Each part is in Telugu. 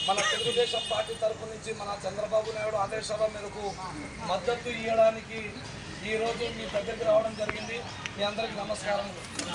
మన తెలుగుదేశం పార్టీ తరపు నుంచి మన చంద్రబాబు నాయుడు ఆదేశాల మేరకు మద్దతు ఇవ్వడానికి ఈరోజు మీ దగ్గరికి రావడం జరిగింది మీ అందరికీ నమస్కారం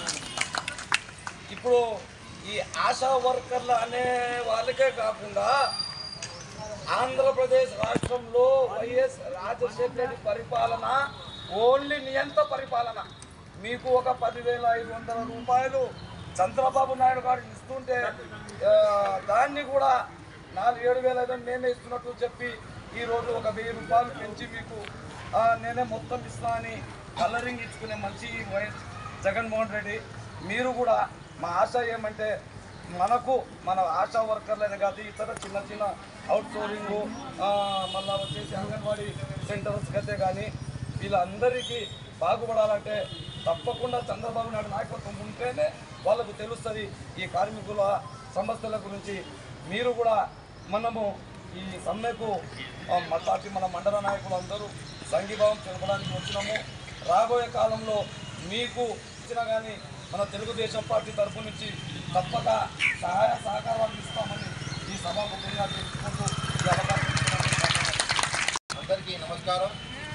ఇప్పుడు ఈ ఆశా వర్కర్లు అనే వాళ్ళకే కాకుండా ఆంధ్రప్రదేశ్ రాష్ట్రంలో వైఎస్ రాజశేఖర రెడ్డి పరిపాలన ఓన్లీ నియంత పరిపాలన మీకు ఒక పదివేల ఐదు వందల రూపాయలు చంద్రబాబు నాయుడు గారు ఇస్తుంటే ఆ, దాన్ని కూడా నాలుగు ఏడు వేల ఐదు వందలు నేనే ఇస్తున్నట్టు చెప్పి ఈరోజు ఒక వెయ్యి రూపాయలు పెంచి మీకు ఆ, నేనే మొత్తం ఇస్తా అని కలరింగ్ ఇచ్చుకునే మంచి వైఎస్ జగన్మోహన్ రెడ్డి మీరు కూడా మా ఆశ ఏమంటే మనకు మన ఆశా వర్కర్లనే కాదు ఇతర చిన్న చిన్న అవుట్ సోర్సింగ్ మళ్ళీ వచ్చేసి అంగన్వాడీ సెంటర్స్ అయితే కానీ వీళ్ళందరికీ బాగుపడాలంటే తప్పకుండా చంద్రబాబు నాయుడు నాయకత్వం ఉంటేనే వాళ్ళకు తెలుస్తుంది ఈ కార్మికుల సమస్యల గురించి మీరు కూడా మనము ఈ సమ్మెకు ఆ, మా పార్టీ మన మండల నాయకులు అందరూ సంఘీభావం తెలపడానికి వచ్చినాము రాబోయే కాలంలో మీకు ఇచ్చినా కానీ మన తెలుగుదేశం పార్టీ తరపు నుంచి తప్పక సహాయ సహకారాలు ఇస్తామని ఈ సభాముఖంగా తెలుసుకుంటూ ఈ అవకాశం ఇచ్చినందుకు అందరికీ నమస్కారం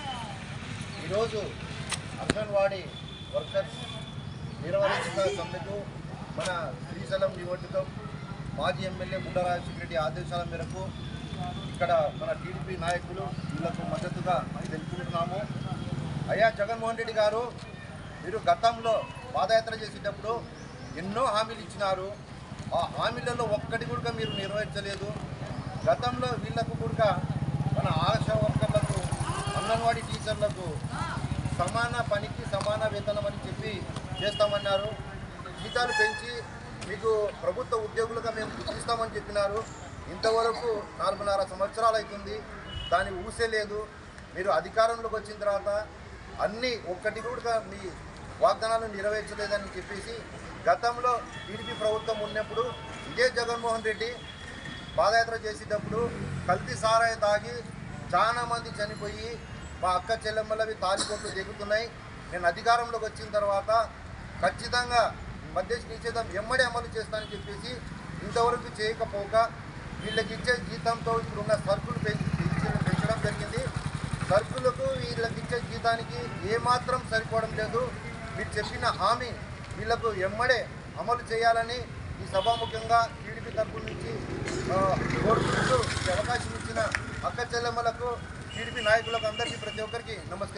ఈరోజు అంగన్వాడీ వర్కర్స్ నిర్వహించిన సమ్మెకు మన శ్రీశైలం నియోజకం మాజీ ఎమ్మెల్యే గుండరాజశేఖర రెడ్డి ఆదేశాల మేరకు ఇక్కడ మన టీడీపీ నాయకులు వీళ్ళకు మద్దతుగా తెలుపుకుంటున్నాము అయ్యా జగన్మోహన్ రెడ్డి గారు మీరు గతంలో పాదయాత్ర చేసేటప్పుడు ఎన్నో హామీలు ఇచ్చినారు ఆ హామీలలో ఒక్కటి కూడా మీరు నిర్వహించలేదు గతంలో వీళ్ళకు కూడా మన ఆశా వర్కర్లకు అంగన్వాడీ టీచర్లకు సమాన పనికి సమాన వేతనం అని చెప్పి చేస్తామన్నారు జీతాలు పెంచి మీకు ప్రభుత్వ ఉద్యోగులుగా మేము గుర్తిస్తామని చెప్పినారు ఇంతవరకు నాలుగున్నర సంవత్సరాలు అవుతుంది దాని ఊసే లేదు మీరు అధికారంలోకి వచ్చిన తర్వాత అన్నీ ఒక్కటి కూడా మీ వాగ్దానాలు నెరవేర్చలేదని చెప్పేసి గతంలో టీడీపీ ప్రభుత్వం ఉన్నప్పుడు ఇదే జగన్మోహన్ రెడ్డి పాదయాత్ర చేసేటప్పుడు కల్తీ సారాయి తాగి చాలా మంది చనిపోయి మా అక్క చెల్లెమ్మలవి తాలికొట్లు దిగుతున్నాయి నేను అధికారంలోకి వచ్చిన తర్వాత ఖచ్చితంగా మద్య నిషేధం ఎమ్మడే అమలు చేస్తానని చెప్పేసి ఇంతవరకు చేయకపోక వీళ్ళకి ఇచ్చే జీతంతో ఇప్పుడున్న సరుకులు పెంచి పెంచి- పెంచడం జరిగింది సరుకులకు వీళ్ళకి ఇచ్చే జీతానికి ఏమాత్రం సరిపోవడం లేదు మీరు చెప్పిన హామీ వీళ్ళకు ఎమ్మడే అమలు చేయాలని ఈ సభాముఖంగా టీడీపీ తరపు నుంచి ఆ, కోరుకుంటూ ఈ అవకాశం ఇచ్చిన అక్క చెల్లెమ్మలకు టీడీపీ నాయకులకు అందరికీ ప్రతి ఒక్కరికి నమస్కారం